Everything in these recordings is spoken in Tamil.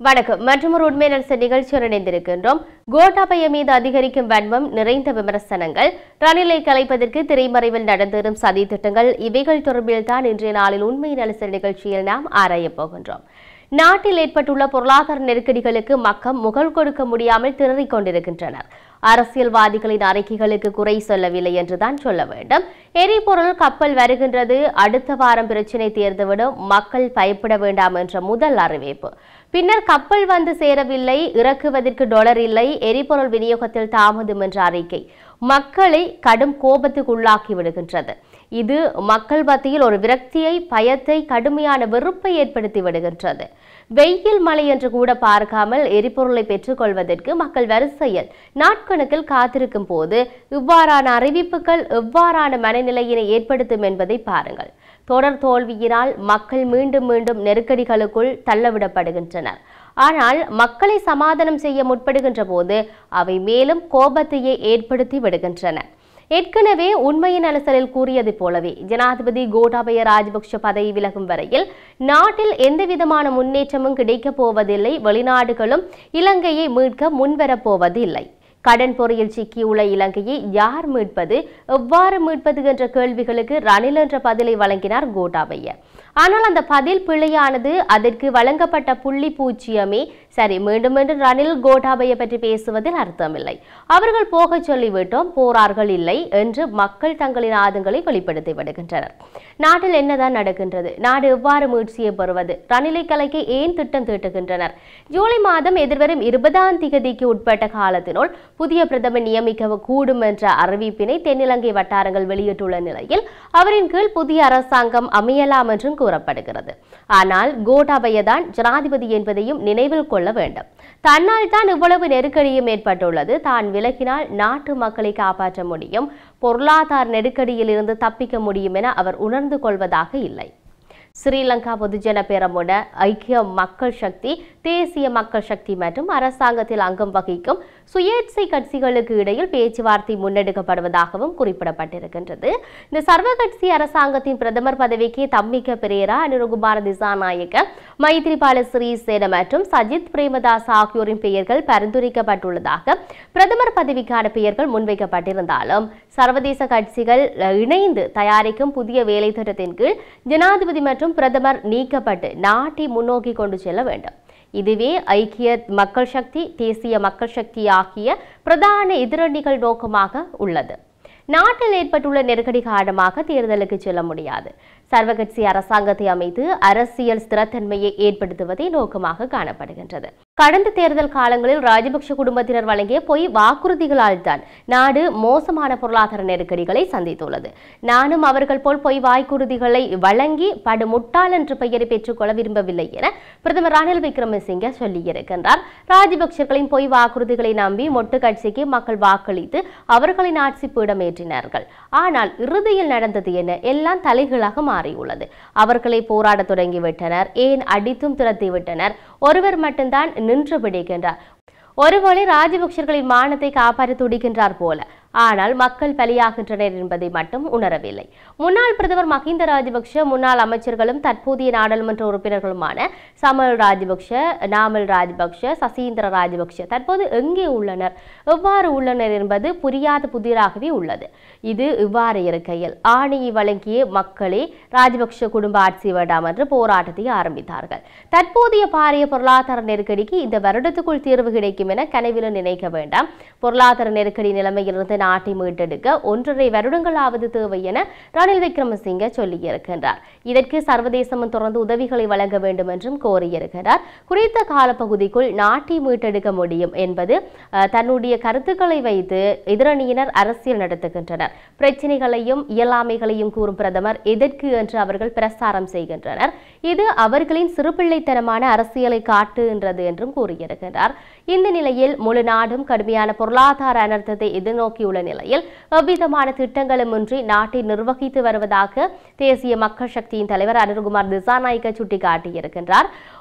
வணக்கம் மற்றொரு உண்மை நலச நிகழ்ச்சியுடன் இணைந்திருக்கின்றோம் கோட்டாபய மீது அதிகரிக்கும் வன்மம் நிறைந்த விமர்சனங்கள் ரணிலை கலைப்பதற்கு திரைமறைவில் நடந்தேறும் சதி திட்டங்கள் இவைகள் தொடர்பில் தான் இன்றைய நாளில் உண்மை நலச நிகழ்ச்சியில் நாம் ஆராயப் போகின்றோம் நாட்டில் ஏற்பட்டுள்ள பொருளாதார நெருக்கடிகளுக்கு மக்கள் முகல் கொடுக்க முடியாமல் திணறிக் கொண்டிருக்கின்றனர் அரசியல்வாதிகளின் அறிக்கைகளுக்கு குறை சொல்லவில்லை என்றுதான் சொல்ல வேண்டும் எரிபொருள் கப்பல் வருகின்றது அடுத்த வாரம் பிரச்சினை தேர்ந்துவிடும் மக்கள் பயப்பட வேண்டாம் என்ற முதல் அறிவிப்பு பின்னர் கப்பல் வந்து சேரவில்லை இறக்குவதற்கு டொலர் இல்லை எரிபொருள் விநியோகத்தில் தாமதம் என்ற அறிக்கை மக்களை கடும் கோபத்துக்கு உள்ளாக்கி விடுகின்றது இது மக்கள் மத்தியில் ஒரு விரக்தியை பயத்தை கடுமையான வெறுப்பை ஏற்படுத்தி விடுகின்றது வெயில் மழை என்று கூட பார்க்காமல் எரிபொருளை பெற்றுக்கொள்வதற்கு மக்கள் வரிசையில் நாட்கணக்கில் காத்திருக்கும் போது இவ்வாறான அறிவிப்புகள் எவ்வாறான மனநிலையினை ஏற்படுத்தும் என்பதை பாருங்கள் தொடர் தோல்வியினால் மக்கள் மீண்டும் மீண்டும் நெருக்கடிகளுக்குள் தள்ளவிடப்படுகின்றனர் ஆனால் மக்களை சமாதானம் செய்ய முற்படுகின்ற போது அவை மேலும் கோபத்தையே ஏற்படுத்தி விடுகின்றன ஏற்கனவே உண்மையின் அலசலில் கூறியது போலவே ஜனாதிபதி கோட்டாபய ராஜபக்ஷ பதவி விலகும் வரையில் நாட்டில் எந்தவிதமான முன்னேற்றமும் கிடைக்கப் போவதில்லை வெளிநாடுகளும் இலங்கையை மீட்க முன்வரப் போவதில்லை கடன் பொறியில் சிக்கியுள்ள இலங்கையை யார் மீட்பது எவ்வாறு மீட்பது என்ற கேள்விகளுக்கு ரணில் என்ற பதிலை வழங்கினார் கோட்டாபய ஆனால் அந்த பதில் பிழையானது அதற்கு வழங்கப்பட்ட புள்ளி பூச்சியமே சரி மீண்டும் மீண்டும் ரணில் கோட்டாபய பற்றி பேசுவதில் அர்த்தமில்லை அவர்கள் போகச் சொல்லிவிட்டோம் போறார்கள் இல்லை என்று மக்கள் தங்களின் ஆதங்களை வெளிப்படுத்தி விடுகின்றனர் நாட்டில் என்னதான் நடக்கின்றது நாடு எவ்வாறு மீட்சியை பெறுவது ரணிலை கலைக்கு ஏன் திட்டம் தீட்டுகின்றனர் ஜூலை மாதம் எதிர்வரும் இருபதாம் திகதிக்கு உட்பட்ட காலத்தினுள் புதிய பிரதமர் நியமிக்க கூடும் என்ற அறிவிப்பினை தென்னிலங்கை வட்டாரங்கள் வெளியிட்டுள்ள நிலையில் அவரின் கீழ் புதிய அரசாங்கம் அமையலாம் என்றும் கூறப்படுகிறது ஆனால் கோட்டாபய தான் ஜனாதிபதி என்பதையும் நினைவில் கொள்ள வேண்டும் தன்னால் தான் இவ்வளவு நெருக்கடியும் ஏற்பட்டுள்ளது தான் விலகினால் நாட்டு மக்களை காப்பாற்ற முடியும் பொருளாதார நெருக்கடியில் இருந்து தப்பிக்க முடியும் என அவர் உணர்ந்து கொள்வதாக இல்லை ஸ்ரீலங்கா பொதுஜன பெரமுன ஐக்கிய மக்கள் சக்தி தேசிய மக்கள் சக்தி மற்றும் அரசாங்கத்தில் அங்கம் வகிக்கும் சுயேட்சை கட்சிகளுக்கு இடையில் பேச்சுவார்த்தை முன்னெடுக்கப்படுவதாகவும் குறிப்பிடப்பட்டிருக்கின்றது இந்த சர்வ கட்சி அரசாங்கத்தின் பிரதமர் பதவிக்கு தம்மிக்க பெரேரா அனுரகுமார திசாநாயக்க மைத்ரிபால சிறிசேன மற்றும் சஜித் பிரேமதாஸ் ஆகியோரின் பெயர்கள் பரிந்துரைக்கப்பட்டுள்ளதாக பிரதமர் பதவிக்கான பெயர்கள் முன்வைக்கப்பட்டிருந்தாலும் சர்வதேச கட்சிகள் இணைந்து தயாரிக்கும் புதிய வேலை திட்டத்தின் கீழ் ஜனாதிபதி மற்றும் பிரதமர் நீக்கப்பட்டு நாட்டை முன்னோக்கி கொண்டு செல்ல வேண்டும் இதுவே ஐக்கிய மக்கள் சக்தி தேசிய மக்கள் சக்தி ஆகிய பிரதான எதிரணிகள் நோக்கமாக உள்ளது நாட்டில் ஏற்பட்டுள்ள நெருக்கடி காரணமாக தேர்தலுக்கு செல்ல முடியாது சர்வகட்சி அரசாங்கத்தை அமைத்து அரசியல் ஸ்திரத்தன்மையை ஏற்படுத்துவதை நோக்கமாக காணப்படுகின்றது கடந்த தேர்தல் காலங்களில் ராஜபக்ஷ குடும்பத்தினர் வழங்கிய பொய் வாக்குறுதிகளால் தான் நாடு மோசமான பொருளாதார நெருக்கடிகளை சந்தித்துள்ளது நானும் அவர்கள் போல் பொய் வாக்குறுதிகளை வழங்கி படு முட்டாள் என்ற பெயரை பெற்றுக்கொள்ள விரும்பவில்லை என பிரதமர் ரணில் விக்ரமசிங்கே சொல்லியிருக்கின்றார் ராஜபக்சர்களின் பொய் வாக்குறுதிகளை நம்பி மொட்டு கட்சிக்கு மக்கள் வாக்களித்து அவர்களின் ஆட்சி பீடமேற்றினார்கள் ஆனால் இறுதியில் நடந்தது என்ன எல்லாம் தலைகளாக மாறியுள்ளது அவர்களை போராட தொடங்கிவிட்டனர் ஏன் அடித்தும் துரத்தி விட்டனர் ஒருவர் மட்டும்தான் நின்று பிடிக்கின்றார் ஒருவேளை ராஜபக்சர்களின் மானத்தை காப்பாற்ற துடிக்கின்றார் போல ஆனால் மக்கள் பலியாகின்றனர் என்பதை மட்டும் உணரவில்லை முன்னாள் பிரதமர் மஹிந்த ராஜபக்ஷ முன்னாள் அமைச்சர்களும் தற்போதைய நாடாளுமன்ற உறுப்பினர்களுமான சமல் ராஜபக்ஷ நாமல் ராஜபக்ஷ சசீந்திர ராஜபக்ஷ தற்போது எங்கே உள்ளனர் எவ்வாறு உள்ளனர் என்பது புரியாத புதிராகவே உள்ளது இது இவ்வாறு இருக்கையில் ஆணையை வழங்கிய மக்களே ராஜபக்ஷ குடும்ப ஆட்சி வேண்டாம் என்று போராட்டத்தை ஆரம்பித்தார்கள் தற்போதைய பாரிய பொருளாதார நெருக்கடிக்கு இந்த வருடத்துக்குள் தீர்வு கிடைக்கும் என கனவிலும் நினைக்க வேண்டாம் பொருளாதார நெருக்கடி நிலைமையிலிருந்து நாட்டை மீட்டெடுக்க ஒன்றரை வருடங்களாவது தேவை என ரணில் விக்ரமசிங்க சொல்லியிருக்கின்றார் இதற்கு சர்வதேசமும் தொடர்ந்து உதவிகளை வழங்க வேண்டும் என்றும் கோரியிருக்கிறார் குறித்த காலப்பகுதிக்குள் நாட்டை மீட்டெடுக்க முடியும் என்பது அஹ், தன்னுடைய கருத்துக்களை வைத்து எதிரணியினர் அரசியல் நடத்துகின்றனர் பிரச்சனைகளையும் இயலாமைகளையும் கூறும் பிரதமர் எதற்கு என்று அவர்கள் பிரசாரம் செய்கின்றனர் இது அவர்களின் சிறுபிள்ளைத்தனமான அரசியலை காட்டுகின்றது என்றும் கூறியிருக்கிறார் இந்த நிலையில் முழு நாடும் கடுமையான பொருளாதார அனர்த்தத்தை எதிர்நோக்கியுள்ள நிலையில் எவ்விதமான திட்டங்களுமின்றி நாட்டை நிர்வகித்து வருவதாக தேசிய மக்கள் சக்தியின் தலைவர் அனுர்குமார் திசாநாயக்க சுட்டிக்காட்டியிருக்கின்றார்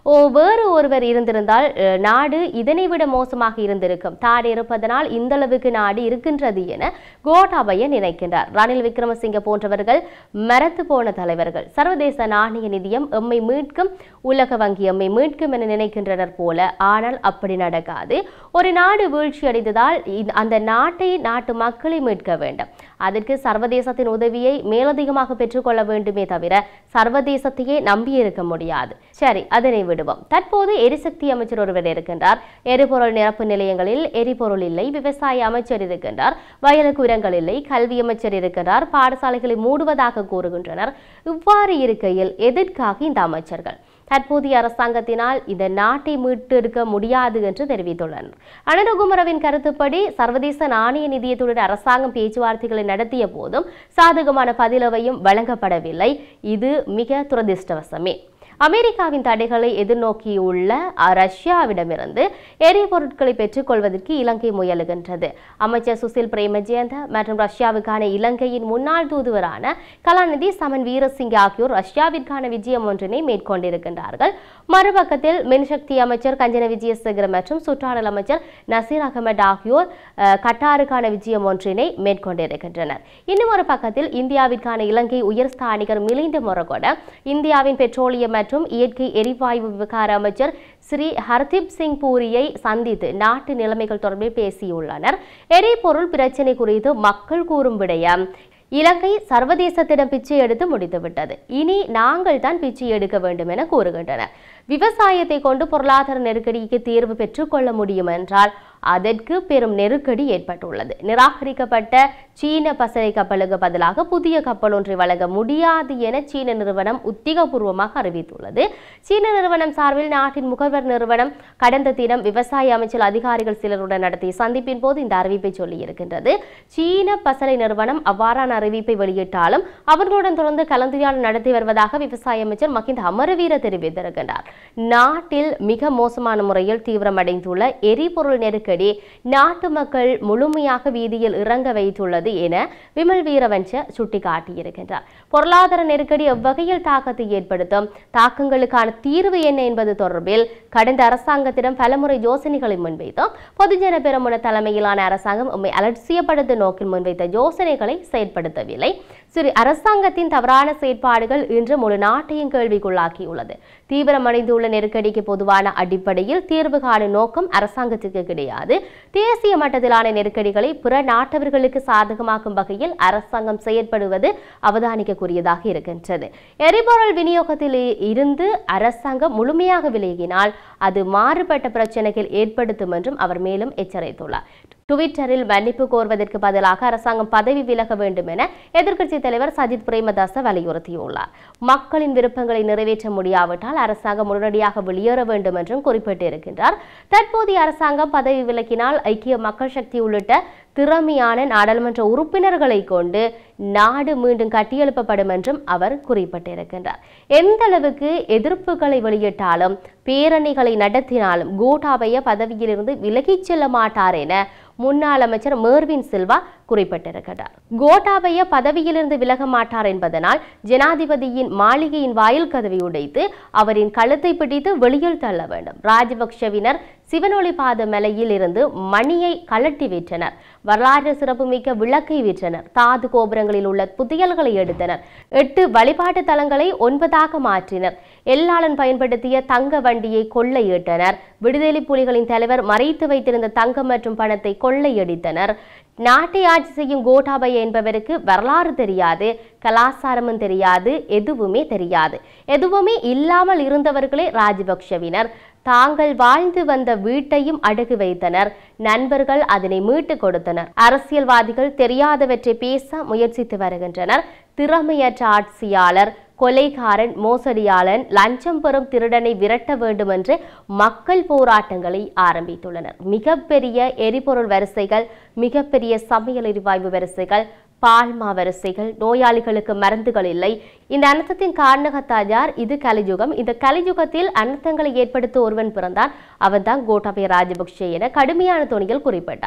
ஓ வேறு ஒருவர் இருந்திருந்தால் அஹ், நாடு இதனை விட மோசமாக இருந்திருக்கும் தான் இருப்பதனால் இந்த அளவுக்கு நாடு இருக்கின்றது என கோட்டாபய நினைக்கின்றார் ரணில் விக்ரமசிங்க போன்றவர்கள் மரத்து போன தலைவர்கள் சர்வதேச நாணய நிதியம் எம்மை மீட்கும் உலக வங்கி எம்மை மீட்கும் என நினைக்கின்றனர் போல ஆனால் அப்படி நடக்காது ஒரு நாடு வீழ்ச்சி அடைந்ததால் இந்த- அந்த நாட்டை நாட்டு மக்களை மீட்க வேண்டும் அதற்கு சர்வதேசத்தின் உதவியை மேலதிகமாக பெற்றுக்கொள்ள வேண்டுமே தவிர சர்வதேசத்தையே நம்பி இருக்க முடியாது சரி அதனை விடுவோம் தற்போது எரிசக்தி அமைச்சர் ஒருவர் இருக்கின்றார் எரிபொருள் நிரப்பு நிலையங்களில் எரிபொருள் இல்லை விவசாய அமைச்சர் இருக்கின்றார் வயலுக்கு உரங்கள் இல்லை கல்வி அமைச்சர் இருக்கின்றார் பாடசாலைகளை மூடுவதாக கூறுகின்றனர் இவ்வாறு இருக்கையில் எதற்காக இந்த அமைச்சர்கள் தற்போதைய அரசாங்கத்தினால் இந்த நாட்டை மீட்டெடுக்க முடியாது என்று தெரிவித்துள்ளனர் அனுரகுமரவின் கருத்துப்படி சர்வதேச நாணய நிதியத்துடன் அரசாங்கம் பேச்சுவார்த்தைகளை நடத்திய போதும் சாதகமான பதிலவையும் வழங்கப்படவில்லை இது மிக துரதிர்ஷ்டவசமே அமெரிக்காவின் தடைகளை எதிர்நோக்கியுள்ள அஹ், ரஷ்யாவிடமிருந்து எரிபொருட்களை பெற்றுக்கொள்வதற்கு இலங்கை முயலுகின்றது அமைச்சர் சுசில் பிரேமஜயந்த மற்றும் ரஷ்யாவுக்கான இலங்கையின் முன்னாள் தூதுவரான கலாநிதி சமன் வீரசிங் ஆகியோர் ரஷ்யாவிற்கான விஜயம் ஒன்றினை மேற்கொண்டிருக்கின்றார்கள் மறுபக்கத்தில் மின்சக்தி அமைச்சர் கஞ்சன விஜயசேகர மற்றும் சுற்றாடல் அமைச்சர் நசீர் அகமது ஆகியோர் அஹ், கட்டாருக்கான விஜயம் ஒன்றினை மேற்கொண்டிருக்கின்றனர் இன்னும் ஒரு பக்கத்தில் இந்தியாவிற்கான இலங்கை உயர்ஸ்தானிகர் மிலிந்த மொரகொட இந்தியாவின் பெட்ரோலியம் மற்றும் இயற்கை எரிவாயு விவகார அமைச்சர் ஸ்ரீ ஹர்தீப் சிங் பூரியை சந்தித்து நாட்டு நிலைமைகள் தொடர்பில் பேசியுள்ளனர் எரிபொருள் பிரச்சினை குறித்து மக்கள் கூறும் விடயம் இலங்கை சர்வதேசத்திடம் பிச்சை எடுத்து முடித்துவிட்டது இனி நாங்கள் தான் பிச்சை எடுக்க வேண்டும் என கூறுகின்றனர் விவசாயத்தை கொண்டு பொருளாதார நெருக்கடிக்கு தீர்வு பெற்றுக்கொள்ள முடியும் என்றால் அதற்கு பெரும் நெருக்கடி ஏற்பட்டுள்ளது நிராகரிக்கப்பட்ட சீன பசறை கப்பலுக்கு பதிலாக புதிய கப்பல் ஒன்றை வழங்க முடியாது என சீன நிறுவனம் உத்திகபூர்வமாக அறிவித்துள்ளது சீன நிறுவனம் சார்பில் நாட்டின் முகவர் நிறுவனம் கடந்த தினம் விவசாய அமைச்சர் அதிகாரிகள் சிலருடன் நடத்திய சந்திப்பின் போது இந்த அறிவிப்பை சொல்லியிருக்கின்றது சீன பசறை நிறுவனம் அவ்வாறான அறிவிப்பை வெளியிட்டாலும் அவர்களுடன் தொடர்ந்து கலந்துரையாடல் நடத்தி வருவதாக விவசாய அமைச்சர் மஹிந்த அமரவீர தெரிவித்திருக்கின்றார் நாட்டில் மிக மோசமான முறையில் தீவிரமடைந்துள்ள எரிபொருள் நெருக்கடி நாட்டு மக்கள் முழுமையாக வீதியில் இறங்க வைத்துள்ளது என விமல் வீரவன்ச சுட்டிக்காட்டியிருக்கின்றார் பொருளாதார நெருக்கடி எவ்வகையில் தாக்கத்தை ஏற்படுத்தும் தாக்கங்களுக்கான தீர்வு என்ன என்பது தொடர்பில் கடந்த அரசாங்கத்திடம் பலமுறை யோசனைகளை முன்வைத்தோம் பொதுஜன பெரமுன தலைமையிலான அரசாங்கம் உண்மை அலட்சியப்படுத்தும் நோக்கில் முன்வைத்த யோசனைகளை செயற்படுத்தவில்லை சிறு அரசாங்கத்தின் தவறான செயற்பாடுகள் இன்று முழு நாட்டையும் கேள்விக்குள்ளாக்கியுள்ளது தீவிரமடைந்துள்ள நெருக்கடிக்கு பொதுவான அடிப்படையில் தீர்வு காணும் நோக்கம் அரசாங்கத்திற்கு கிடையாது தேசிய மட்டத்திலான நெருக்கடிகளை பிற நாட்டவர்களுக்கு சாதகமாக்கும் வகையில் அரசாங்கம் செயற்படுவது அவதானிக்கக்கூடியதாக இருக்கின்றது எரிபொருள் விநியோகத்தில் இருந்து அரசாங்கம் முழுமையாக விலகினால் அது மாறுபட்ட பிரச்சனைகள் ஏற்படுத்தும் என்றும் அவர் மேலும் எச்சரித்துள்ளார் டுவிட்டரில் மன்னிப்பு கோருவதற்கு பதிலாக அரசாங்கம் பதவி விலக வேண்டும் என எதிர்க்கட்சி தலைவர் சஜித் பிரேமதாச வலியுறுத்தியுள்ளார் மக்களின் விருப்பங்களை நிறைவேற்ற முடியாவிட்டால் அரசாங்கம் உடனடியாக வெளியேற வேண்டும் என்றும் குறிப்பிட்டிருக்கின்றார் தற்போதைய அரசாங்கம் பதவி விலக்கினால் ஐக்கிய மக்கள் சக்தி உள்ளிட்ட திறமையான நாடாளுமன்ற உறுப்பினர்களை கொண்டு நாடு மீண்டும் கட்டியெழுப்பப்படும் என்றும் அவர் குறிப்பிட்டிருக்கின்றார் எந்த அளவுக்கு எதிர்ப்புகளை வெளியிட்டாலும் பேரணிகளை நடத்தினாலும் கோட்டாபய பதவியிலிருந்து விலகிச் செல்ல மாட்டார் என முன்னாள் அமைச்சர் மேர்வின் சில்வா குறிப்பிட்டிருக்கிறார் கோட்டாபய பதவியிலிருந்து விலக மாட்டார் என்பதனால் ஜனாதிபதியின் மாளிகையின் வாயில் கதவை உடைத்து அவரின் கழுத்தை பிடித்து வெளியில் தள்ள வேண்டும் ராஜபக்ஷவினர் சிவனொளி பாத மலையில் இருந்து மணியை கலட்டி விற்றனர் வரலாற்று சிறப்புமிக்க விளக்கை விற்றனர் தாது கோபுரங்களில் உள்ள புதையல்களை எடுத்தனர் எட்டு வழிபாட்டு தலங்களை ஒன்பதாக மாற்றினர் எல்லாளன் பயன்படுத்திய தங்க வண்டியை கொள்ளையிட்டனர் விடுதலை புலிகளின் தலைவர் மறைத்து வைத்திருந்த தங்கம் மற்றும் பணத்தை கொள்ளையடித்தனர் நாட்டை ஆட்சி செய்யும் கோட்டாபய என்பவருக்கு வரலாறு தெரியாது கலாச்சாரமும் தெரியாது எதுவுமே தெரியாது எதுவுமே இல்லாமல் இருந்தவர்களே ராஜபக்ஷவினர் தாங்கள் வாழ்ந்து வந்த வீட்டையும் அடகு வைத்தனர் நண்பர்கள் அதனை மீட்டு கொடுத்தனர் அரசியல்வாதிகள் தெரியாதவற்றை பேச முயற்சித்து வருகின்றனர் திறமையற்ற ஆட்சியாளர் கொலைகாரன் மோசடியாளன் லஞ்சம் பெறும் திருடனை விரட்ட வேண்டும் என்று மக்கள் போராட்டங்களை ஆரம்பித்துள்ளனர் மிகப்பெரிய எரிபொருள் வரிசைகள் மிகப்பெரிய சமையல் எரிவாயு வரிசைகள் பால்மா வரிசைகள் நோயாளிகளுக்கு மருந்துகள் இல்லை இந்த அனர்த்தத்தின் காரணகத்தார் இது கலியுகம் இந்த கலியுகத்தில் அனர்த்தங்களை ஏற்படுத்த ஒருவன் பிறந்தான் அவன்தான் கோட்டாபய ராஜபக்ஷ என கடுமையான துணியில் குறிப்பிட்டார்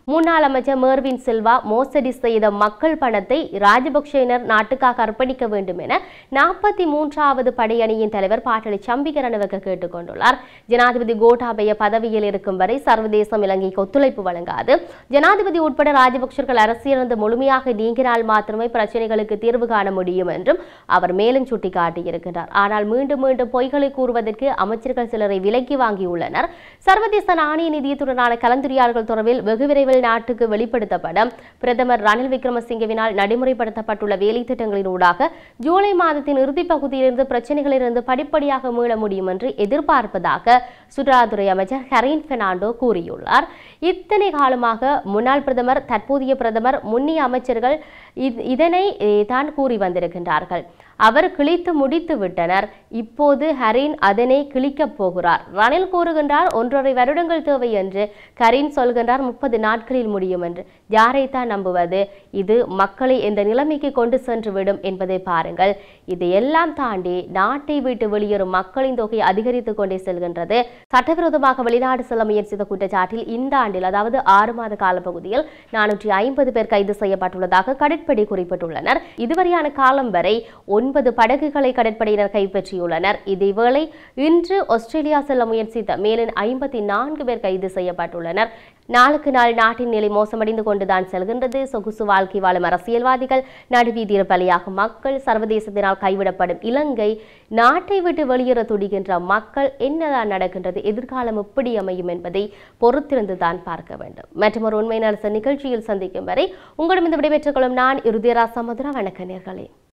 முன்னாள் அமைச்சர் மேர்வின் சில்வா மோசடி செய்த மக்கள் பணத்தை ராஜபக்சேனர் நாட்டுக்காக அர்ப்பணிக்க வேண்டும் என நாற்பத்தி மூன்றாவது படையணியின் தலைவர் பாட்டலி சம்பிகரனவக கேட்டுக்கொண்டுள்ளார் ஜனாதிபதி கோட்டாபய பதவியில் இருக்கும் வரை சர்வதேசம் இலங்கைக்கு ஒத்துழைப்பு வழங்காது ஜனாதிபதி உட்பட ராஜபக்சர்கள் அரசியலிருந்து முழுமையாக நீங்கினால் மாத்திரமே பிரச்சனைகளுக்கு தீர்வு காண முடியும் என்றும் அவர் மேலும் சுட்டிக்காட்டியிருக்கிறார் ஆனால் மீண்டும் மீண்டும் பொய்களை கூறுவதற்கு அமைச்சர்கள் சிலரை விலக்கி வாங்கியுள்ளனர் சர்வதேச நாணய நிதியத்துடனான கலந்துரையாடல்கள் தொடர்பில் வெகு விரைவில் நாட்டுக்கு வெளிப்படுத்தப்படும் பிரதமர் ரணில் விக்ரமசிங்கவினால் நடைமுறைப்படுத்தப்பட்டுள்ள வேலை திட்டங்களின் ஊடாக ஜூலை மாதத்தின் இறுதிப் பகுதியிலிருந்து பிரச்சனைகளிலிருந்து படிப்படியாக மீள முடியும் என்று எதிர்பார்ப்பதாக சுற்றுலாத்துறை அமைச்சர் ஹரீன் பெர்னாண்டோ கூறியுள்ளார் இத்தனை காலமாக முன்னாள் பிரதமர் தற்போதைய பிரதமர் முன்னிய அமைச்சர்கள் இத்- இதனை eh, தான் கூறி வந்திருக்கின்றார்கள் அவர் கிழித்து முடித்து விட்டனர் இப்போது ஹரீன் அதனை கிழிக்கப் போகிறார் ரணில் கூறுகின்றார் ஒன்றரை வருடங்கள் தேவை என்று கரீன் சொல்கின்றார் முப்பது நாட்களில் முடியும் என்று யாரைத்தான் நம்புவது இது மக்களை இந்த நிலைமைக்கு கொண்டு சென்று விடும் என்பதை பாருங்கள் இதையெல்லாம் தாண்டி நாட்டை விட்டு வெளியேறும் மக்களின் தொகை அதிகரித்துக் கொண்டே செல்கின்றது சட்டவிரோதமாக வெளிநாடு செல்ல முயற்சித்த குற்றச்சாட்டில் இந்த ஆண்டில் அதாவது ஆறு மாத காலப்பகுதியில் நானூற்றி ஐம்பது பேர் கைது செய்யப்பட்டுள்ளதாக கடற்படை குறிப்பிட்டுள்ளனர் இதுவரையான காலம் வரை ஒன்பது படகுகளை கடற்படையினர் கைப்பற்றியுள்ளனர் இதேவேளை இன்று ஆஸ்திரேலியா செல்ல முயற்சித்த மேலும் ஐம்பத்தி நான்கு பேர் கைது செய்யப்பட்டுள்ளனர் நாளுக்கு நாள் நாட்டின் நிலை மோசமடைந்து கொண்டுதான் செல்கின்றது சொகுசு வாழ்க்கை வாழும் அரசியல்வாதிகள் நடுவீதியில் பலியாகும் மக்கள் சர்வதேசத்தினால் கைவிடப்படும் இலங்கை நாட்டை விட்டு வெளியேற துடிக்கின்ற மக்கள் என்னதான் நடக்கின்றது எதிர்காலம் எப்படி அமையும் என்பதை பொறுத்திருந்து தான் பார்க்க வேண்டும் மற்றும் ஒரு உண்மை அரசு நிகழ்ச்சியில் சந்திக்கும் வரை உங்களிடம் இந்த விடைபெற்றுக் கொள்ளும் நான் இறுதியரா சமுதிரா வணக்க நேர்களே